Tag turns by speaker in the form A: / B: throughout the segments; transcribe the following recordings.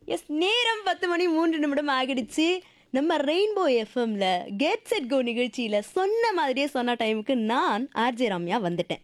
A: S நேரம் பத்து மணி மூன்று நிமிடம் ஆகிடுச்சு நம்ம ரெயின்போ எஃப்எம்ல கெட் செட் கோ நிகழ்ச்சியில சொன்ன மாதிரியே சொன்ன டைமுக்கு நான் ஆர்ஜே ரம்யா வந்துட்டேன்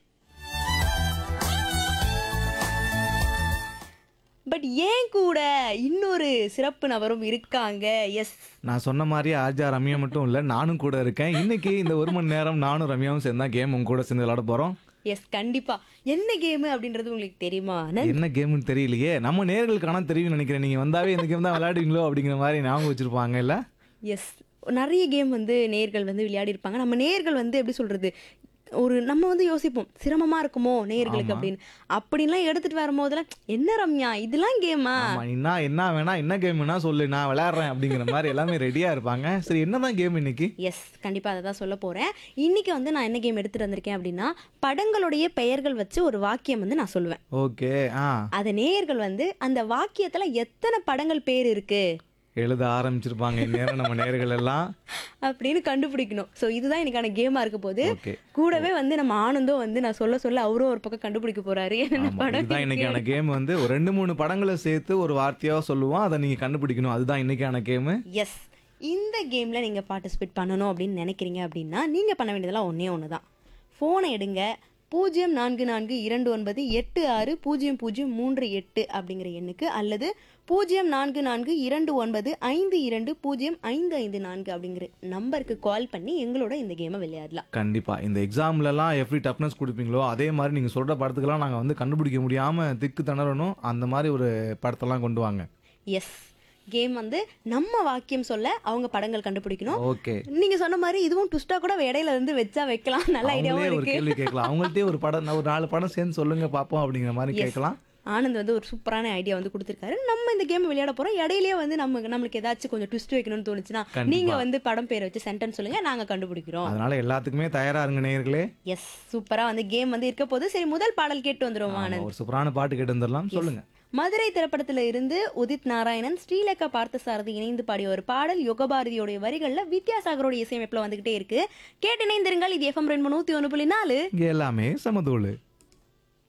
A: பட் ஏன் கூட இன்னொரு சிறப்பு நபரும் இருக்காங்க எஸ்
B: நான் சொன்ன மாதிரி ஆர்ஜா ரம்யா மட்டும் இல்லை நானும் கூட இருக்கேன் இன்னைக்கு இந்த ஒரு மணி நேரம் நானும் ரம்யாவும் சேர்ந்தா கேம் உங்க கூட சேர்ந்து விளையாட போறோம்
A: எஸ் கண்டிப்பா என்ன கேம் அப்படின்றது உங்களுக்கு தெரியுமா நன்-
B: என்ன கேம்னு தெரியலையே நம்ம நேர்களுக்கு ஆனால் தெரியும் நினைக்கிறேன் நீங்க வந்தாவே இந்த கேம் தான் விளையாடுவீங்களோ அப்படிங்கிற மாதிரி ஞாபகம் வச்சிருப்பாங்க இல்ல
A: எஸ் நிறைய கேம் வந்து நேர்கள் வந்து விளையாடி இருப்பாங்க நம்ம நேர்கள் வந்து எப்படி சொல்றது ஒரு நம்ம வந்து யோசிப்போம் சிரமமா இருக்குமோ நேர்களுக்கு அப்படின்னு அப்படின்லாம் எடுத்துட்டு வரும்போதுல என்ன ரம்யா இதெல்லாம் கேமா
B: ஆமா என்ன என்ன வேணா என்ன கேம்னா சொல்லு நான் விளையாடுறேன் அப்படிங்கிற மாதிரி எல்லாமே ரெடியா இருப்பாங்க சரி என்னதான் கேம் இன்னைக்கு
A: எஸ் கண்டிப்பா அதை தான் சொல்ல போறேன் இன்னைக்கு வந்து நான் என்ன கேம் எடுத்துட்டு வந்திருக்கேன் அப்படின்னா படங்களுடைய பெயர்கள் வச்சு ஒரு வாக்கியம் வந்து நான் சொல்லுவேன்
B: ஓகே ஆ
A: அதை நேயர்கள் வந்து அந்த வாக்கியத்துல எத்தனை படங்கள் பேர் இருக்கு
B: எழுத ஆரம்பிச்சிருப்பாங்க இந்நேரம் நம்ம நேர்கள் எல்லாம்
A: அப்படின்னு கண்டுபிடிக்கணும் ஸோ இதுதான் எனக்கான கேமா இருக்க போது
B: ஓகே
A: கூடவே வந்து நம்ம ஆனந்தும் வந்து நான் சொல்ல சொல்ல அவரும் ஒரு பக்கம் கண்டுபிடிக்க போறாரு என்னென்ன
B: ஆமா,
A: படம்
B: இதுதான் இன்னைக்கான கேம் வந்து ஒரு ரெண்டு மூணு படங்களை சேர்த்து ஒரு வார்த்தையா சொல்லுவோம் அதை நீங்க கண்டுபிடிக்கணும் அதுதான் இன்னைக்கான கேம்
A: எஸ் இந்த கேமில் நீங்கள் பார்ட்டிசிபேட் பண்ணணும் அப்படின்னு நினைக்கிறீங்க அப்படின்னா நீங்கள் பண்ண வேண்டியதெல்லாம் ஒன்றே ஒன்று தான் ஃபோனை எடுங்க பூஜ்ஜியம் நான்கு நான்கு இரண்டு ஒன்பது எட்டு ஆறு பூஜ்ஜியம் பூஜ்ஜியம் மூன்று எட்டு அப்படிங்கிற எண்ணுக்கு அல்லது பூஜ்ஜியம் நான்கு நான்கு இரண்டு ஒன்பது ஐந்து இரண்டு பூஜ்ஜியம் ஐந்து ஐந்து நான்கு அப்படிங்கிற நம்பருக்கு கால் பண்ணி எங்களோட இந்த கேமை விளையாடலாம்
B: கண்டிப்பா இந்த எக்ஸாம்ல எல்லாம் எப்படி டஃப்னஸ் கொடுப்பீங்களோ அதே மாதிரி நீங்க சொல்ற படத்துக்கெல்லாம் நாங்க வந்து கண்டுபிடிக்க முடியாம திக்கு திணறணும் அந்த மாதிரி ஒரு படத்தெல்லாம் கொண்டு வாங்க
A: எஸ் கேம் வந்து நம்ம வாக்கியம் சொல்ல அவங்க படங்கள் கண்டுபிடிக்கணும்
B: ஓகே
A: நீங்க சொன்ன மாதிரி இதுவும் ட்விஸ்டா கூட இடையில இருந்து வச்சா வைக்கலாம் நல்ல ஐடியாவும்
B: அவங்களே ஒரு
A: இருக்கு
B: கேள்வி கேட்கலாம் அவங்கள்ட்டே ஒரு படம் ஒரு நாலு படம் சேர்ந்து சொல்லுங்க பாப்போம் அப்படிங்கிற மாதிரி கேட்கலாம்
A: ஆனந்த் வந்து ஒரு சூப்பரான ஐடியா வந்து கொடுத்துருக்காரு நம்ம இந்த கேம் விளையாட போறோம் இடையிலேயே வந்து நம்ம நம்மளுக்கு ஏதாச்சும் கொஞ்சம் ட்விஸ்ட் வைக்கணும்னு தோணுச்சுன்னா
B: கண்டிப்பா.
A: நீங்க வந்து படம் பேரை வச்சு சென்டென்ஸ் சொல்லுங்க நாங்க கண்டுபிடிக்கிறோம்
B: அதனால எல்லாத்துக்குமே தயாரா இருங்க நேயர்களே
A: எஸ் சூப்பரா வந்து கேம் வந்து இருக்க போது சரி முதல் பாடல் கேட்டு வந்துருவோம்
B: ஆமா,
A: ஆனந்த்
B: ஒரு சூப்பரான பாட்டு கேட்டு வந்துடலாம் சொல்லுங்க
A: மதுரை திரைப்படத்துல இருந்து உதித் நாராயணன் ஸ்ரீலேகா பார்த்தசாரதி இணைந்து பாடிய ஒரு பாடல் யுகபாரதியோடைய வரிகள்ல வித்யாசாகரோட இசையமைப்புல வந்துகிட்டே இருக்கு கேட்டு இணைந்திருங்கள் இது எஃப்எம் ரெண்டு நூத்தி ஒன்று புள்ளி நாலு
B: இங்க எல்லாமே சமதூளு